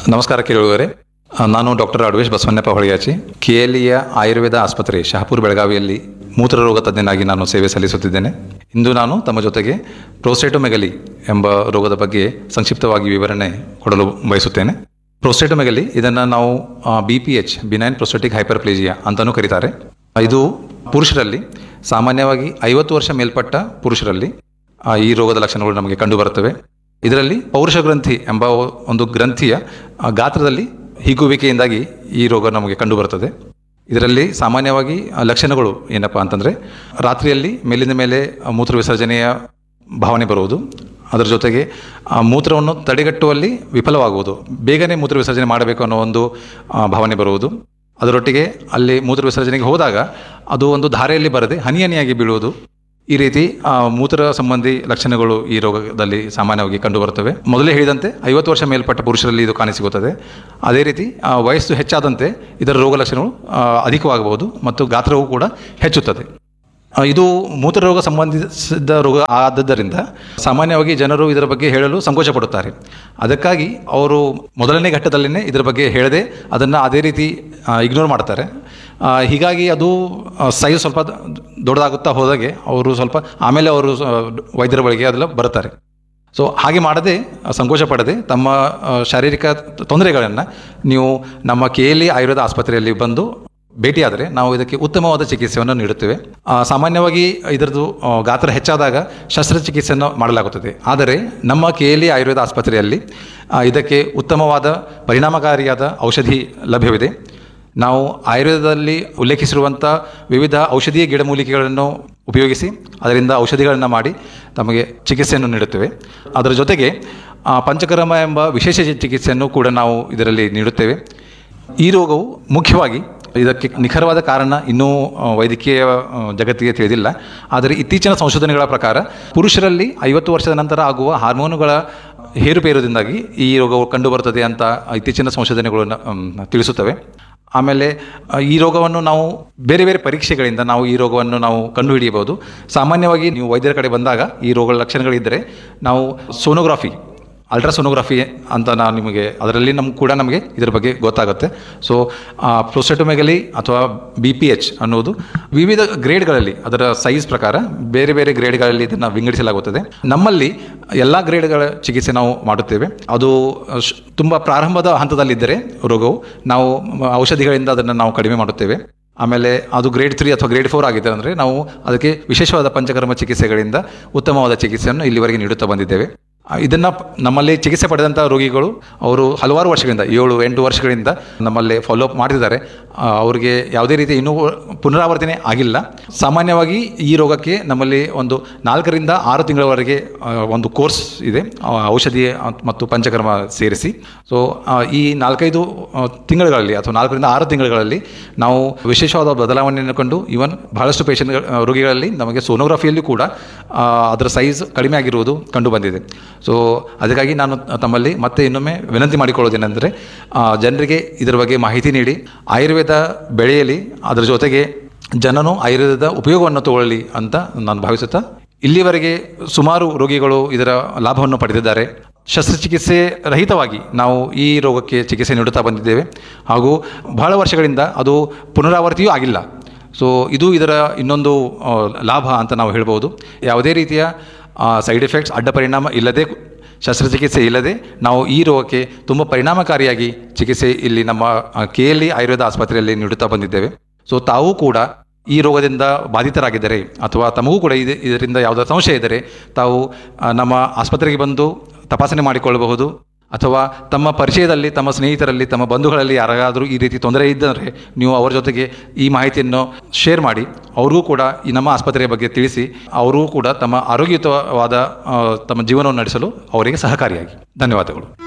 ನಮಸ್ಕಾರ ಕೇಳುವವರೇ ಆ, ನಾನು ಡಾಕ್ಟರ್ ಅಡ್ವೇಶ್ ಬಸವಣ್ಣಪ್ಪ ಹೊಳೆಯಾಚಿ ಕೆಎಲ್ಇಯ ಆಯುರ್ವೇದ ಆಸ್ಪತ್ರೆ ಶಹಾಪುರ್ ಬೆಳಗಾವಿಯಲ್ಲಿ ಮೂತ್ರರೋಗ ತಜ್ಞನಾಗಿ ನಾನು ಸೇವೆ ಸಲ್ಲಿಸುತ್ತಿದ್ದೇನೆ ಇಂದು ನಾನು ತಮ್ಮ ಜೊತೆಗೆ ಪ್ರೋಸ್ಟೇಟೊಮೆಗಲಿ ಎಂಬ ರೋಗದ ಬಗ್ಗೆ ಸಂಕ್ಷಿಪ್ತವಾಗಿ ವಿವರಣೆ ಕೊಡಲು ಬಯಸುತ್ತೇನೆ ಪ್ರೋಸ್ಟೇಟೊಮೆಗಲಿ ಇದನ್ನು ನಾವು B P H benign prostatic hyperplasia ಅಂತಲೂ ಕರೀತಾರೆ ಇದು ಪುರುಷರಲ್ಲಿ ಸಾಮಾನ್ಯವಾಗಿ ಐವತ್ತು ವರ್ಷ ಮೇಲ್ಪಟ್ಟ ಪುರುಷರಲ್ಲಿ ಆ, ಈ ರೋಗದ ಲಕ್ಷಣಗಳು ನಮಗೆ ಕಂಡುಬರುತ್ತವೆ ಇದರಲ್ಲಿ ಪೌರುಷ ಗ್ರಂಥಿ ಎಂಬ ಒಂದು ಗ್ರಂಥಿಯ ಆ, ಗಾತ್ರದಲ್ಲಿ ಹಿಗ್ಗುವಿಕೆಯಿಂದಾಗಿ ಈ ರೋಗ ನಮಗೆ ಕಂಡುಬರುತ್ತದೆ ಇದರಲ್ಲಿ ಸಾಮಾನ್ಯವಾಗಿ ಆ, ಲಕ್ಷಣಗಳು ಏನಪ್ಪ ಅಂತಂದರೆ ರಾತ್ರಿಯಲ್ಲಿ ಮೇಲಿಂದ ಮೇಲೆ ಆ, ಮೂತ್ರ ವಿಸರ್ಜನೆಯ ಭಾವನೆ ಬರುವುದು ಅದರ ಜೊತೆಗೆ ಆ ಮೂತ್ರವನ್ನು ತಡೆಗಟ್ಟುವಲ್ಲಿ ವಿಫಲವಾಗುವುದು ಬೇಗನೆ ಮೂತ್ರ ವಿಸರ್ಜನೆ ಮಾಡಬೇಕು ಅನ್ನೋ ಒಂದು ಆ, ಭಾವನೆ ಬರುವುದು ಅದರೊಟ್ಟಿಗೆ ಅಲ್ಲಿ ಮೂತ್ರ ವಿಸರ್ಜನೆಗೆ ಹೋದಾಗ ಅದು ಒಂದು ಧಾರೆಯಲ್ಲಿ ಬರದೆ ಹನಿ ಹನಿಯಾಗಿ ಬೀಳುವುದು ಈ ರೀತಿ ಆ, ಮೂತ್ರ ಸಂಬಂಧಿ ಲಕ್ಷಣಗಳು ಈ ರೋಗದಲ್ಲಿ ಸಾಮಾನ್ಯವಾಗಿ ಕಂಡುಬರುತ್ತವೆ ಮೊದಲೇ ಹೇಳಿದಂತೆ ಐವತ್ತು ವರ್ಷ ಮೇಲ್ಪಟ್ಟ ಪುರುಷರಲ್ಲಿ ಇದು ಕಾಣಿಸಿಕೊಳ್ಳುತ್ತದೆ ಅದೇ ರೀತಿ ಆ, ವಯಸ್ಸು ಹೆಚ್ಚಾದಂತೆ ಇದರ ರೋಗ ಲಕ್ಷಣಗಳು ಆ, ಅಧಿಕವಾಗಬಹುದು ಮತ್ತು ಗಾತ್ರವೂ ಕೂಡ ಹೆಚ್ಚುತ್ತದೆ ಆ, ಇದು ಮೂತ್ರರೋಗ ಸಂಬಂಧಿಸಿದ ರೋಗ ಆದದ್ದರಿಂದ ಸಾಮಾನ್ಯವಾಗಿ ಜನರು ಇದರ ಬಗ್ಗೆ ಹೇಳಲು ಸಂಕೋಚ ಪಡುತ್ತಾರೆ ಅದಕ್ಕಾಗಿ ಅವರು ಮೊದಲನೇ ಘಟ್ಟದಲ್ಲೇ ಇದರ ಬಗ್ಗೆ ಹೇಳದೆ ಅದನ್ನು ಅದೇ ರೀತಿ ಇಗ್ನೋರ್ ಮಾಡ್ತಾರೆ ಆ, ಹೀಗಾಗಿ ಅದು ಸೈಜ್ ಸ್ವಲ್ಪ ದ- ದೊಡ್ಡದಾಗುತ್ತಾ ಹೋದಾಗೆ ಅವರು ಸ್ವಲ್ಪ ಆಮೇಲೆ ಅವರು ಸ- ವೈದ್ಯರ ಬಳಿಗೆ ಅದೆಲ್ಲ ಬರುತ್ತಾರೆ ಸೊ ಹಾಗೆ ಮಾಡದೆ ಆ, ಸಂಕೋಚ ಪಡದೆ ತಮ್ಮ ಆ, ಶಾರೀರಿಕ ತೊಂದರೆಗಳನ್ನು ನೀವು ನಮ್ಮ ಕೆ ಎಲ್ ಇ ಆಯುರ್ವೇದ ಆಸ್ಪತ್ರೆಯಲ್ಲಿ ಬಂದು ಭೇಟಿಯಾದರೆ ನಾವು ಇದಕ್ಕೆ ಉತ್ತಮವಾದ ಚಿಕಿತ್ಸೆಯನ್ನು ನೀಡುತ್ತೇವೆ ಆ, ಸಾಮಾನ್ಯವಾಗಿ ಇದರದ್ದು ಆ, ಗಾತ್ರ ಹೆಚ್ಚಾದಾಗ ಶಸ್ತ್ರಚಿಕಿತ್ಸೆಯನ್ನು ಮಾಡಲಾಗುತ್ತದೆ ಆದರೆ ನಮ್ಮ ಕೆ ಎಲ್ ಇ ಆಯುರ್ವೇದ ಆಸ್ಪತ್ರೆಯಲ್ಲಿ ಆ, ಇದಕ್ಕೆ ಉತ್ತಮವಾದ ಪರಿಣಾಮಕಾರಿಯಾದ ಔಷಧಿ ಲಭ್ಯವಿದೆ ನಾವು ಆಯುರ್ವೇದದಲ್ಲಿ ಉಲ್ಲೇಖಿಸಿರುವಂಥ ವಿವಿಧ ಔಷಧೀಯ ಗಿಡಮೂಲಿಕೆಗಳನ್ನು ಉಪಯೋಗಿಸಿ ಅದರಿಂದ ಔಷಧಿಗಳನ್ನು ಮಾಡಿ ತಮಗೆ ಚಿಕಿತ್ಸೆಯನ್ನು ನೀಡುತ್ತೇವೆ ಅದರ ಜೊತೆಗೆ ಆ, ಪಂಚಕರ್ಮ ಎಂಬ ವಿಶೇಷ ಚಿಕಿತ್ಸೆಯನ್ನು ಕೂಡ ನಾವು ಇದರಲ್ಲಿ ನೀಡುತ್ತೇವೆ ಈ ರೋಗವು ಮುಖ್ಯವಾಗಿ ಇದಕ್ಕೆ ನಿಖರವಾದ ಕಾರಣ ಇನ್ನೂ ಆ, ವೈದ್ಯಕೀಯ ಆ, ಜಗತ್ತಿಗೆ ತಿಳಿದಿಲ್ಲ ಆದರೆ ಇತ್ತೀಚಿನ ಸಂಶೋಧನೆಗಳ ಪ್ರಕಾರ ಪುರುಷರಲ್ಲಿ ಐವತ್ತು ವರ್ಷದ ನಂತರ ಆಗುವ ಹಾರ್ಮೋನುಗಳ ಹೇರುಪೇರುದಿಂದಾಗಿ ಈ ರೋಗವು ಕಂಡುಬರುತ್ತದೆ ಅಂತ ಇತ್ತೀಚಿನ ಸಂಶೋಧನೆಗಳು ನ- ಮ್, ತಿಳಿಸುತ್ತವೆ ಆಮೇಲೆ ಆ, ಈ ರೋಗವನ್ನು ನಾವು ಬೇರೆ ಬೇರೆ ಪರೀಕ್ಷೆಗಳಿಂದ ನಾವು ಈ ರೋಗವನ್ನು ನಾವು ಕಂಡುಹಿಡಿಯಬಹುದು ಸಾಮಾನ್ಯವಾಗಿ ನೀವು ವೈದ್ಯರ ಕಡೆ ಬಂದಾಗ ಈ ರೋಗಗಳ ಲಕ್ಷಣಗಳಿದ್ದರೆ ನಾವು ಸೋನೋಗ್ರಾಫಿ ಅಲ್ಟ್ರಾಸೋನೋಗ್ರಫಿ ಅಂತ ನಾವು ನಿಮಗೆ ಅದರಲ್ಲಿ ನಮ್ಗೆ ಕೂಡ ನಮಗೆ ಇದರ ಬಗ್ಗೆ ಗೊತ್ತಾಗುತ್ತೆ ಸೊ ಪ್ರೊಸೆಟೊಮೆಗಲಿ ಅಥವಾ ಬಿ ಪಿ ಎಚ್ ಅನ್ನೋದು ವಿವಿಧ ಗ್ರೇಡ್ಗಳಲ್ಲಿ ಅದರ ಸೈಜ್ ಪ್ರಕಾರ ಬೇರೆ ಬೇರೆ ಗ್ರೇಡ್ಗಳಲ್ಲಿ ಇದನ್ನು ವಿಂಗಡಿಸಲಾಗುತ್ತದೆ ನಮ್ಮಲ್ಲಿ ಎಲ್ಲ ಗ್ರೇಡ್ಗಳ ಚಿಕಿತ್ಸೆ ನಾವು ಮಾಡುತ್ತೇವೆ ಅದು ಶ್- ತುಂಬ ಪ್ರಾರಂಭದ ಹಂತದಲ್ಲಿದ್ದರೆ ರೋಗವು ನಾವು ಮ- ಔಷಧಿಗಳಿಂದ ಅದನ್ನು ನಾವು ಕಡಿಮೆ ಮಾಡುತ್ತೇವೆ ಆಮೇಲೆ ಅದು ಗ್ರೇಡ್ ತ್ರೀ ಅಥವಾ ಗ್ರೇಡ್ ಫೋರ್ ಆಗಿದೆ ಅಂದರೆ ನಾವು ಅದಕ್ಕೆ ವಿಶೇಷವಾದ ಪಂಚಕರ್ಮ ಚಿಕಿತ್ಸೆಗಳಿಂದ ಉತ್ತಮವಾದ ಚಿಕಿತ್ಸೆಯನ್ನು ಇಲ್ಲಿವರೆಗೆ ನೀಡುತ್ತಾ ಬಂದಿದ್ದೇವೆ ಆ, ಇದನ್ನ ಪ- ನಮ್ಮಲ್ಲಿ ಚಿಕಿತ್ಸೆ ಪಡೆದಂಥ ರೋಗಿಗಳು ಅವರು ಹಲವಾರು ವರ್ಷಗಳಿಂದ ಏಳು ಎಂಟು ವರ್ಷಗಳಿಂದ ನಮ್ಮಲ್ಲಿ ಫಾಲೋ ಅಪ್ ಮಾಡ್ತಿದ್ದಾರೆ ಆ, ಅವ್ರಿಗೆ ಯಾವುದೇ ರೀತಿ ಇನ್ನೂ ಪುನರಾವರ್ತನೆ ಆಗಿಲ್ಲ ಸಾಮಾನ್ಯವಾಗಿ ಈ ರೋಗಕ್ಕೆ ನಮ್ಮಲ್ಲಿ ಒಂದು ನಾಲ್ಕರಿಂದ ಆರು ತಿಂಗಳವರೆಗೆ ಆ, ಒಂದು ಕೋರ್ಸ್ ಇದೆ ಆ, ಔಷಧಿ ಮತ್ತು ಪಂಚಕರ್ಮ ಸೇರಿಸಿ ಸೊ ಈ ನಾಲ್ಕೈದು ಆ, ತಿಂಗಳುಗಳಲ್ಲಿ ಅಥವಾ ನಾಲ್ಕರಿಂದ ಆರು ತಿಂಗಳುಗಳಲ್ಲಿ ನಾವು ವಿಶೇಷವಾದ ಬದಲಾವಣೆಯನ್ನು ಕಂಡು ಇವನ್ ಬಹಳಷ್ಟು ಪೇಷಂಟ್ ರೋಗಿಗಳಲ್ಲಿ ನಮಗೆ ಸೋನೋಗ್ರಫಿಯಲ್ಲಿ ಕೂಡ ಆ, ಅದರ ಸೈಜ್ ಕಡಿಮೆ ಆಗಿರುವುದು ಕಂಡು ಬಂದಿದೆ ಸೊ ಅದಕ್ಕಾಗಿ ನಾನು ತಮ್ಮಲ್ಲಿ ಮತ್ತೆ ಇನ್ನೊಮ್ಮೆ ವಿನಂತಿ ಮಾಡಿಕೊಳ್ಳೋದೇನೆಂದರೆ ಆ, ಜನರಿಗೆ ಇದರ ಬಗ್ಗೆ ಮಾಹಿತಿ ನೀಡಿ ಆಯುರ್ವೇದ ಬೆಳೆಯಲಿ ಅದರ ಜೊತೆಗೆ ಜನನು ಆಯುರ್ವೇದದ ಉಪಯೋಗವನ್ನು ತಗೊಳ್ಳಿ ಅಂತ ನಾನು ಭಾವಿಸುತ್ತಾ ಇಲ್ಲಿವರೆಗೆ ಸುಮಾರು ರೋಗಿಗಳು ಇದರ ಲಾಭವನ್ನು ಪಡೆದಿದ್ದಾರೆ ಶಸ್ತ್ರಚಿಕಿತ್ಸೆ ರಹಿತವಾಗಿ ನಾವು ಈ ರೋಗಕ್ಕೆ ಚಿಕಿತ್ಸೆ ನೀಡುತ್ತಾ ಬಂದಿದ್ದೇವೆ ಹಾಗೂ ಬಹಳ ವರ್ಷಗಳಿಂದ ಅದು ಪುನರಾವರ್ತಿಯೂ ಆಗಿಲ್ಲ ಸೊ ಇದು ಇದರ ಇನ್ನೊಂದು ಆ, ಲಾಭ ಅಂತ ನಾವು ಹೇಳ್ಬೋದು ಯಾವುದೇ ರೀತಿಯ ಸೈಡ್ ಎಫೆಕ್ಟ್ಸ್ ಅಡ್ಡ ಪರಿಣಾಮ ಇಲ್ಲದೆ ಶಸ್ತ್ರಚಿಕಿತ್ಸೆ ಇಲ್ಲದೆ ನಾವು ಈ ರೋಗಕ್ಕೆ ತುಂಬ ಪರಿಣಾಮಕಾರಿಯಾಗಿ ಚಿಕಿತ್ಸೆ ಇಲ್ಲಿ ನಮ್ಮ ಕೆ ಎಲ್ ಇ ಆಯುರ್ವೇದ ಆಸ್ಪತ್ರೆಯಲ್ಲಿ ನೀಡುತ್ತಾ ಬಂದಿದ್ದೇವೆ ಸೊ ತಾವು ಕೂಡ ಈ ರೋಗದಿಂದ ಬಾಧಿತರಾಗಿದ್ದರೆ ಅಥವಾ ತಮಗೂ ಕೂಡ ಇದು ಇದರಿಂದ ಯಾವುದಾದ್ರು ಸಂಶಯ ಇದ್ದರೆ ತಾವು ಆ, ನಮ್ಮ ಆಸ್ಪತ್ರೆಗೆ ಬಂದು ತಪಾಸಣೆ ಮಾಡಿಕೊಳ್ಳಬಹುದು ಅಥವಾ ತಮ್ಮ ಪರಿಚಯದಲ್ಲಿ ತಮ್ಮ ಸ್ನೇಹಿತರಲ್ಲಿ ತಮ್ಮ ಬಂಧುಗಳಲ್ಲಿ ಯಾರಿಗಾದರೂ ಈ ರೀತಿ ತೊಂದರೆ ಇದ್ದರೆ ನೀವು ಅವರ ಜೊತೆಗೆ ಈ ಮಾಹಿತಿಯನ್ನು ಶೇರ್ ಮಾಡಿ ಅವ್ರಿಗೂ ಕೂಡ ಈ ನಮ್ಮ ಆಸ್ಪತ್ರೆಯ ಬಗ್ಗೆ ತಿಳಿಸಿ ಅವರೂ ಕೂಡ ತಮ್ಮ ಆರೋಗ್ಯಯುತವಾದ ಆ, ತಮ್ಮ ಜೀವನವನ್ನು ನಡೆಸಲು ಅವರಿಗೆ ಸಹಕಾರಿಯಾಗಿ ಧನ್ಯವಾದಗಳು